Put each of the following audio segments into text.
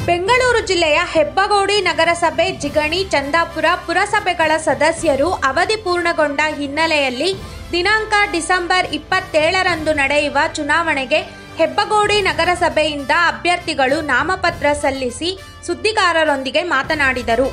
ಬೆಂಗಳೂರು ಜಿಲ್ಲೆಯ ಹೆಬ್ಬಗೋಡಿ ನಗರಸಭೆ ಜಿಗಣಿ ಚಂದಾಪುರ ಪುರಸಭೆಗಳ ಸದಸ್ಯರು ಅವಧಿ ಪೂರ್ಣಗೊಂಡ ಹಿನ್ನೆಲೆಯಲ್ಲಿ ದಿನಾಂಕ ಡಿಸೆಂಬರ್ ಇಪ್ಪತ್ತೇಳರಂದು ನಡೆಯುವ ಚುನಾವಣೆಗೆ ಹೆಬ್ಬಗೋಡಿ ನಗರಸಭೆಯಿಂದ ಅಭ್ಯರ್ಥಿಗಳು ನಾಮಪತ್ರ ಸಲ್ಲಿಸಿ ಸುದ್ದಿಗಾರರೊಂದಿಗೆ ಮಾತನಾಡಿದರು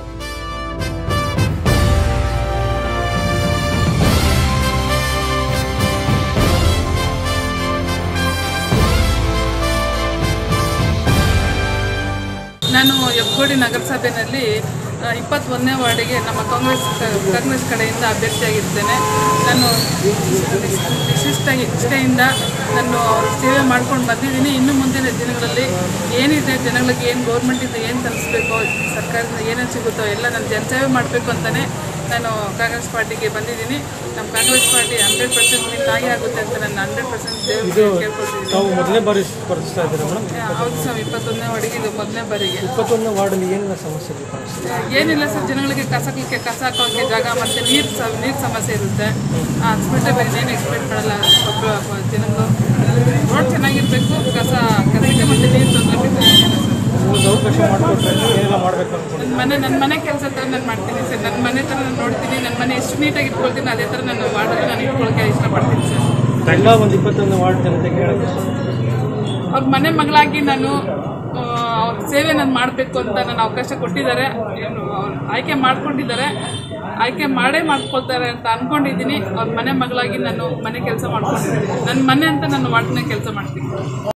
ನಾನು ಹೆಬ್ಬಗೋಡಿ ನಗರಸಭೆಯಲ್ಲಿ ಆ, ಇಪ್ಪತ್ತೊಂದನೇ ವಾರ್ಡಿಗೆ ನಮ್ಮ ಕಾಂಗ್ರೆಸ್ ಕಾಂಗ್ರೆಸ್ ಕಡೆಯಿಂದ ಅಭ್ಯರ್ಥಿಯಾಗಿರ್ತೇನೆ ನಾನು ವಿಶಿಷ್ಟ ನಿಷ್ಠೆಯಿಂದ ನಾನು ಸೇವೆ ಮಾಡ್ಕೊಂಡು ಬಂದಿದ್ದೀನಿ ಇನ್ನು ಮುಂದಿನ ದಿನಗಳಲ್ಲಿ ಏನಿದೆ ಜನಗಳಿಗೆ ಏನು ಗೌರ್ಮೆಂಟಿಂದ ಏನು ತಲುಪಿಸ್ಬೇಕೋ ಸರ್ಕಾರದಿಂದ ಏನೇನು ಸಿಗುತ್ತೋ ಎಲ್ಲ ನಾನು ಜನಸೇವೆ ಮಾಡಬೇಕು ಅಂತಲೇ ನಾನು ಕಾಂಗ್ರೆಸ್ ಪಾರ್ಟಿಗೆ ಬಂದಿದ್ದೀನಿ ನಮ್ಮ Congress party hundred percent win ಆಗೇ ಆಗುತ್ತೆ ಅಂತ ನಾನು ಹಂಡ್ರೆಡ್ ಪರ್ಸೆಂಟ್ ಕೇಳ್ಕೊಳ್ತಿದ್ದೀನಿ ತಾವು ಮೊದಲನೇ ಬಾರಿ ಸ್ಪರ್ಧಿಸ್ತಾ ಇದ್ದೀರಾ ಮೇಡಮ್ ಹೌದು ಸರ್ ಇಪ್ಪತ್ತೊಂದನೇ ವಾರ್ಡಿಗೆ ಇದು ಮೊದಲನೇ ಬಾರಿಗೆ ಇಪ್ಪತ್ತೊಂದನೇ ವಾರ್ಡಲ್ಲಿ ಏನೆಲ್ಲ ಸಮಸ್ಯೆ ಇದೆ ಕಾಣಿಸ್ತಿದೆ ಏನಿಲ್ಲ ಸರ್ ಜನಗಳಿಗೆ ಕಸಕ್ಕೆ ಕಸ ಹಾಕೋಕ್ಕೆ ಜಾಗ ಮತ್ತು ನೀರು ಸ ನೀರು ಸಮಸ್ಯೆ ಇರುತ್ತೆ ಅದು ಬಿಟ್ಟರೆ ಬೇರೆ ಏನು ಎಕ್ಸ್ಪೆಕ್ಟ್ ಮಾಡಲ್ಲ ಒಬ್ಬ ಜನಗಳು ರೋಡ್ ಚೆನ್ನಾಗಿರಬೇಕು ಕಸ ಕಸಕ್ಕೆ ಮತ್ತು ನೀರು ತೊಂದರೆ ಬೇಕಾಗಿಲ್ಲ ಸರ್ ಒಂದು ಅವಕಾಶ ಮಾಡಿಕೊಟ್ರೆ ಏನೆಲ್ಲ ಮಾಡಬೇಕು ಅನ್ಕೊಂಡು ನನ್ನ ಮನೆ ನನ್ನ ಮನೆ ಕೆಲಸ ಥರ ನಾನು ಮಾಡ್ತೀನಿ ಸರ್ ನನ್ನ ಮನೆ ಥರ ನಾನು ನೋಡ್ತೀನಿ ನನ್ನ ಮನೆ ಎಷ್ಟು ನೀಟಾಗಿ ಇಟ್ಕೊಳ್ತೀನಿ ಅದೇ ಥರ ನನ್ನ ವಾರ್ಡಲ್ಲಿ ನಾನು ಇಟ್ಕೊಳ್ಳೋಕೆ ಇಷ್ಟಪಡ್ತೀನಿ ಸರ್ ಎಲ್ಲ ಒಂದು ಇಪ್ಪತ್ತೊಂದನೇ ವಾರ್ಡ್ ಜನತೆಗೆ ಹೇಳಕ್ಕೆ ಅವ್ರ ಮನೆ ಮಗಳಾಗಿ ನಾನು ಆ, ಅವ್ರ ಸೇವೆ ನಾನು ಮಾಡಬೇಕು ಅಂತ ನನ್ನ ಅವಕಾಶ ಕೊಟ್ಟಿದ್ದಾರೆ ಏನು ಅವ್ರು ಆಯ್ಕೆ ಮಾಡ್ಕೊಂಡಿದ್ದಾರೆ ಆಯ್ಕೆ ಮಾಡೇ ಮಾಡ್ಕೊಳ್ತಾರೆ ಅಂತ ಅಂದ್ಕೊಂಡಿದ್ದೀನಿ ಅವ್ರ ಮನೆ ಮಗಳಾಗಿ ನಾನು ಮನೆ ಕೆಲಸ ಮಾಡ್ಕೊಂಡಿದ್ದೀನಿ ನನ್ನ ಮನೆ ಅಂತ ನಾನು ವಾರ್ಡ್ನ ಕೆಲಸ ಮಾಡ್ತೀನಿ